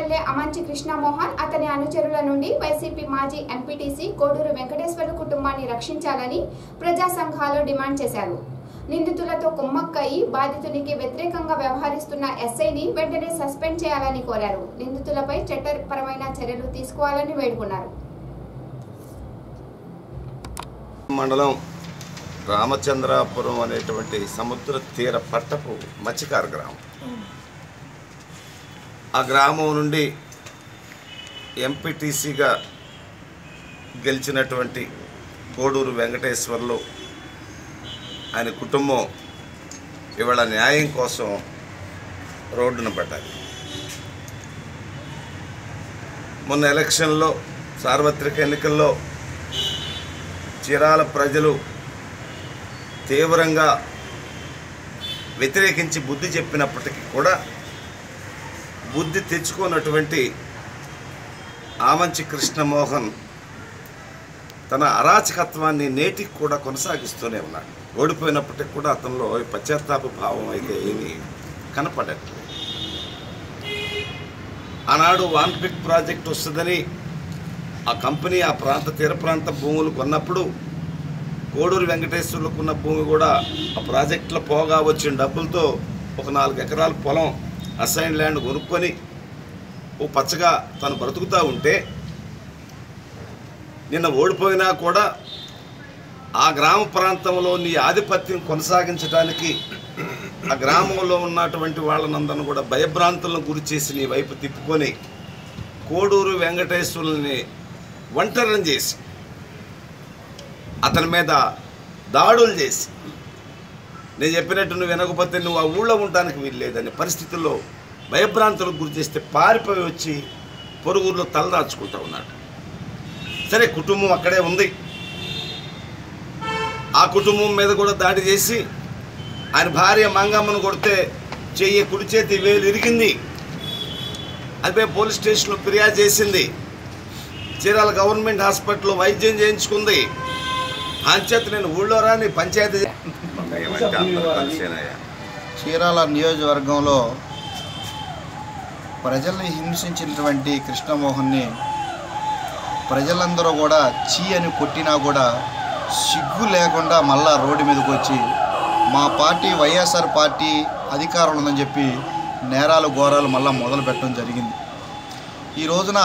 MLA అమంచి Krishnamohan అతని అనుచరుల నుండి వైసీపీ మాజీ ఎంపీటీసీ కోడూరు వెంకటేశ్వర కుటుంబాన్ని రక్షించాలని ప్రజా సంఘాలు డిమాండ్ చేశారు నిందితులతో కుమ్మక్కయి బాధితునికి వ్యతిరేకంగా వ్యవహరిస్తున్న ఎస్ఐని వెంటనే సస్పెండ్ చేయాలని కోరారు నిందితులపై చట్టపరమైన చర్యలు తీసుకోవాలని వేడుకున్నారు మండలం రామచంద్రాపురం అనేటువంటి సముద్ర తీర పట్టపు మత్స్యకార గ్రామం ఆ గ్రామం నుండి ఎంపీటీసీగా గెలిచినటువంటి కోడూరు వెంకటేశ్వర్లు ఆయన కుటుంబం ఇవాళ న్యాయం కోసం రోడ్డున పడ్డారు మొన్న ఎలక్షన్లో సార్వత్రిక ఎన్నికల్లో చీరాల ప్రజలు తీవ్రంగా వ్యతిరేకించి బుద్ధి చెప్పినప్పటికీ కూడా బుద్ధి తెచ్చుకున్నటువంటి ఆమంచి కృష్ణమోహన్ తన అరాచకత్వాన్ని నేటికి కూడా కొనసాగిస్తూనే ఉన్నాడు ఓడిపోయినప్పటికి కూడా అతనిలో ఈ పశ్చాత్తాప భావం అయితే ఏమీ కనపడదు ఆనాడు వాన్పిక్ ప్రాజెక్ట్ వస్తుందని ఆ కంపెనీ ఆ ప్రాంత తీర ప్రాంత భూములు కొన్నప్పుడు కోడూరు వెంకటేశ్వర్లకు ఉన్న భూమి కూడా ఆ ప్రాజెక్టులో పోగా వచ్చిన డబ్బులతో ఒక నాలుగు ఎకరాల పొలం అసైన్ ల్యాండ్ కొనుక్కొని ఓ పచ్చగా తను బ్రతుకుతూ ఉంటే నిన్న ఓడిపోయినా కూడా ఆ గ్రామ ప్రాంతంలో నీ ఆధిపత్యం కొనసాగించడానికి ఆ గ్రామంలో ఉన్నటువంటి వాళ్ళనందరిని కూడా భయభ్రాంతులను గురి చేసి నీ వైపు తిప్పుకొని కోడూరు వెంకటేశ్వరుల్ని ఒంటరిని చేసి అతని మీద దాడులు చేసి నేను చెప్పినట్టు నువ్వు వినకపోతే నువ్వు ఆ ఊళ్ళో ఉండడానికి వీల్లేదనే పరిస్థితుల్లో భయభ్రాంతులకు గురి చేస్తే పారిపోయి వచ్చి పొరుగురులో తలదాచుకుంటా ఉన్నాడు సరే కుటుంబం అక్కడే ఉంది ఆ కుటుంబం మీద కూడా దాడి చేసి ఆయన భార్య మంగమ్మను కొడితే చెయ్యి కుడి చేతి వేలు ఇరిగింది అదే పోలీస్ స్టేషన్లో ఫిర్యాదు చేసింది చీరాల గవర్నమెంట్ హాస్పిటల్లో వైద్యం చేయించుకుంది అంచేత నేను ఊళ్ళో రాని పంచాయతీ చీరాల నియోజకవర్గంలో ప్రజల్ని హింసించినటువంటి కృష్ణమోహన్ని ప్రజలందరూ కూడా చీ అని కొట్టినా కూడా సిగ్గు లేకుండా మళ్ళా రోడ్డు మీదకి వచ్చి మా పార్టీ వైఎస్ఆర్ పార్టీ అధికారంలో ఉందని చెప్పి నేరాలు ఘోరాలు మళ్ళా మొదలు పెట్టడం జరిగింది ఈ రోజున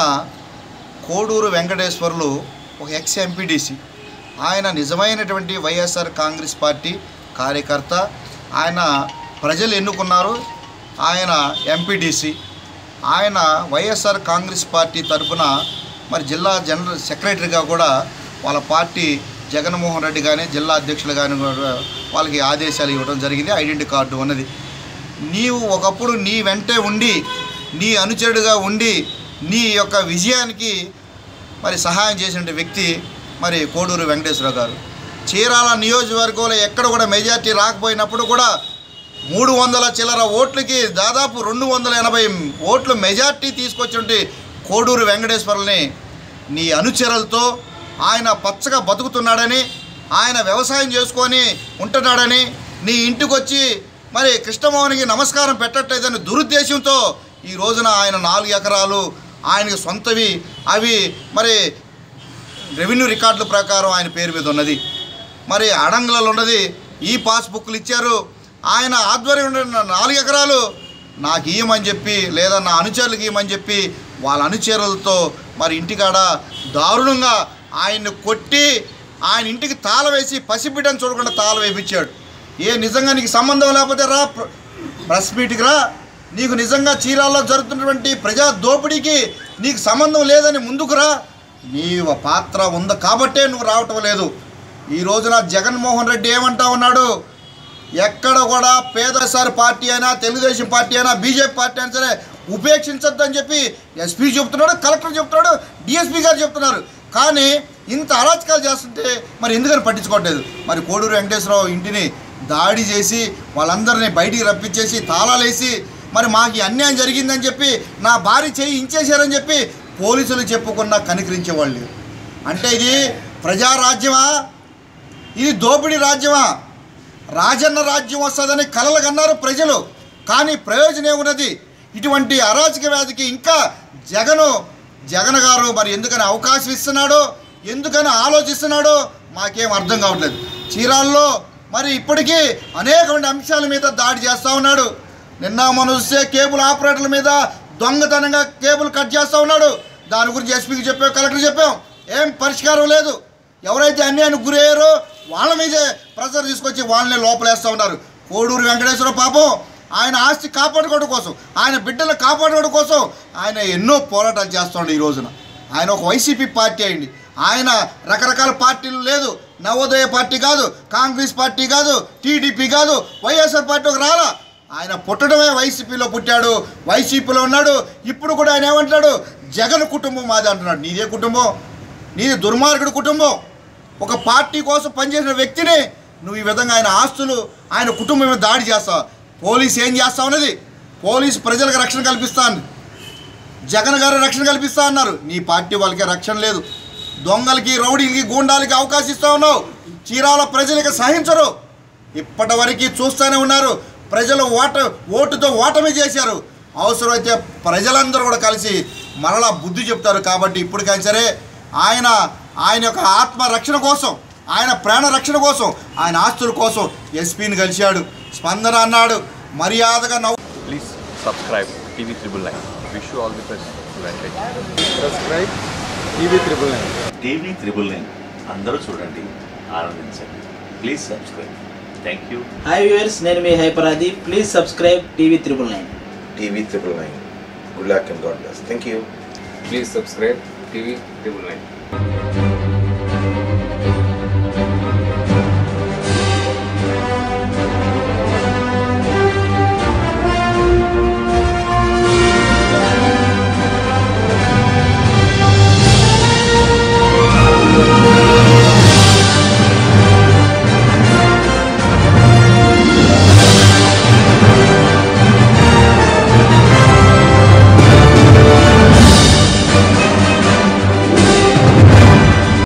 కోడూరు వెంకటేశ్వర్లు ఒక ఎక్స్ ఎంపీడీసీ ఆయన నిజమైనటువంటి వైఎస్ఆర్ కాంగ్రెస్ పార్టీ కార్యకర్త ఆయన ప్రజలు ఎన్నుకున్నారు ఆయన ఎంపీడీసీ ఆయన వైఎస్ఆర్ కాంగ్రెస్ పార్టీ తరఫున మరి జిల్లా జనరల్ సెక్రటరీగా కూడా వాళ్ళ పార్టీ జగన్మోహన్ రెడ్డి కానీ జిల్లా అధ్యక్షులు కానీ కూడా వాళ్ళకి ఆదేశాలు ఇవ్వడం జరిగింది ఐడెంటిటీ కార్డు ఉన్నది నీవు ఒకప్పుడు నీ వెంటే ఉండి నీ అనుచరుడుగా ఉండి నీ యొక్క విజయానికి మరి సహాయం చేసిన వ్యక్తి మరి కోడూరు వెంకటేశ్వర గారు చీరాల నియోజకవర్గంలో ఎక్కడ కూడా మెజార్టీ రాకపోయినప్పుడు కూడా మూడు వందల చిల్లర ఓట్లకి దాదాపు రెండు వందల ఎనభై ఓట్లు మెజార్టీ తీసుకొచ్చి కోడూరు వెంకటేశ్వరుని నీ అనుచరులతో ఆయన పచ్చగా బతుకుతున్నాడని ఆయన వ్యవసాయం చేసుకొని ఉంటున్నాడని నీ ఇంటికి వచ్చి మరి కృష్ణమోహన్కి నమస్కారం పెట్టట్లేదని దురుద్దేశంతో ఈ రోజున ఆయన నాలుగు ఎకరాలు ఆయనకి సొంతవి అవి మరి రెవెన్యూ రికార్డుల ప్రకారం ఆయన పేరు మీద ఉన్నది మరి అడంగులలో ఉన్నది ఈ పాస్బుక్లు ఇచ్చారు ఆయన ఆధ్వర్యంలో ఉన్న నాలుగు ఎకరాలు నాకు ఇయ్యమని చెప్పి లేదా నా అనుచరులకు ఇయ్యమని చెప్పి వాళ్ళ అనుచరులతో మరి ఇంటికాడ దారుణంగా ఆయన్ని కొట్టి ఆయన ఇంటికి తాళ వేసి పసిబిడ్డను చూడకుండా తాళ వేపించాడు ఏ నిజంగా నీకు సంబంధం లేకపోతే రా ప్ర- ప్రెస్ మీట్కి రా నీకు నిజంగా చీరాల్లో జరుగుతున్నటువంటి ప్రజా దోపిడీకి నీకు సంబంధం లేదని ముందుకు రా నీ పాత్ర ఉంది కాబట్టే నువ్వు రావటం లేదు ఈ రోజున జగన్మోహన్ రెడ్డి ఏమంటా ఉన్నాడు ఎక్కడ కూడా పేదసారి పార్టీ అయినా తెలుగుదేశం పార్టీ అయినా బీజేపీ పార్టీ అయినా సరే ఉపేక్షించొద్దని చెప్పి ఎస్పీ చెప్తున్నాడు కలెక్టర్ చెప్తున్నాడు డిఎస్పీ గారు చెప్తున్నారు కానీ ఇంత అరాచకాలు చేస్తుంటే మరి ఎందుకని పట్టించుకోవట్లేదు మరి కోడూరు వెంకటేశ్వరరావు ఇంటిని దాడి చేసి వాళ్ళందరినీ బయటికి రప్పించేసి తాళాలేసి మరి మాకు ఈ అన్యాయం జరిగిందని చెప్పి నా భార్య చేయి ఇంచేశారని చెప్పి పోలీసులు చెప్పుకున్నా కనికరించేవాళ్ళు లేరు. అంటే ఇది ప్రజారాజ్యమా ఇది దోపిడీ రాజ్యమా రాజన్న రాజ్యం వస్తుందని కలలు కన్నారు ప్రజలు కానీ ప్రయోజనం ఏమున్నది ఇటువంటి అరాచక వ్యాధికి ఇంకా జగను జగన్ గారు మరి ఎందుకని అవకాశం ఇస్తున్నాడో ఎందుకని ఆలోచిస్తున్నాడో మాకేం అర్థం కావట్లేదు చీరాల్లో మరి ఇప్పటికీ అనేకమైన అంశాల మీద దాడి చేస్తూ ఉన్నాడు నిన్న మనం చూస్తే కేబుల్ ఆపరేటర్ల మీద దొంగతనంగా కేబుల్ కట్ చేస్తూ ఉన్నాడు దాని గురించి ఎస్పీకి చెప్పాం కలెక్టర్ చెప్పాం ఏం పరిష్కారం లేదు ఎవరైతే అన్యాయానికి గురయ్యారో వాళ్ళ మీదే ప్రెజర్ తీసుకొచ్చి వాళ్ళని లోపలేస్తూ ఉన్నారు కోడూరు వెంకటేశ్వర పాపం ఆయన ఆస్తి కాపాడుకోవడం కోసం ఆయన బిడ్డలను కాపాడుకోవడం కోసం ఆయన ఎన్నో పోరాటాలు చేస్తున్నాడు ఈ రోజున ఆయన ఒక వైసీపీ పార్టీ అయింది ఆయన రకరకాల పార్టీలు లేదు నవోదయ పార్టీ కాదు కాంగ్రెస్ పార్టీ కాదు టీడీపీ కాదు వైఎస్ఆర్ పార్టీ ఒక రాలా ఆయన పుట్టడమే వైసీపీలో పుట్టాడు వైసీపీలో ఉన్నాడు ఇప్పుడు కూడా ఆయన ఏమంటాడు జగన్ కుటుంబం మాది అంటున్నాడు నీదే కుటుంబం నీది దుర్మార్గుడు కుటుంబం ఒక పార్టీ కోసం పనిచేసిన వ్యక్తిని నువ్వు ఈ విధంగా ఆయన ఆస్తులు ఆయన కుటుంబం మీద దాడి చేస్తావు పోలీస్ ఏం చేస్తావు అన్నది పోలీస్ ప్రజలకు రక్షణ కల్పిస్తాను జగన్ గారు రక్షణ కల్పిస్తా అన్నారు నీ పార్టీ వాళ్ళకి రక్షణ లేదు దొంగలకి రౌడీలకి గూండాలకి అవకాశం ఇస్తా ఉన్నావు చీరాల ప్రజలకి సహించరు ఇప్పటి వరకు చూస్తూనే ఉన్నారు ప్రజలు ఓట ఓటుతో ఓటమి చేశారు అవసరమైతే ప్రజలందరూ కూడా కలిసి మరలా బుద్ధి చెప్తారు కాబట్టి ఇప్పటికైనా సరే ఆయన ఆయన యొక్క ఆత్మ రక్షణ కోసం ఆయన ప్రాణ రక్షణ కోసం ఆయన ఆస్తుల కోసం ఎస్పీని కలిశాడు స్పందన అన్నాడు మర్యాదగా నవ్వు Please subscribe TV Triple Nine. Wish you all the best. Advantage. Subscribe TV triple nine TV triple nine అందరూ చూడండి ఆనందించండి please subscribe thank you hi viewers నేను మీ హైపరాది please subscribe TV triple nine TV triple nine. Good luck and God bless. Thank you. Please subscribe TV triple nine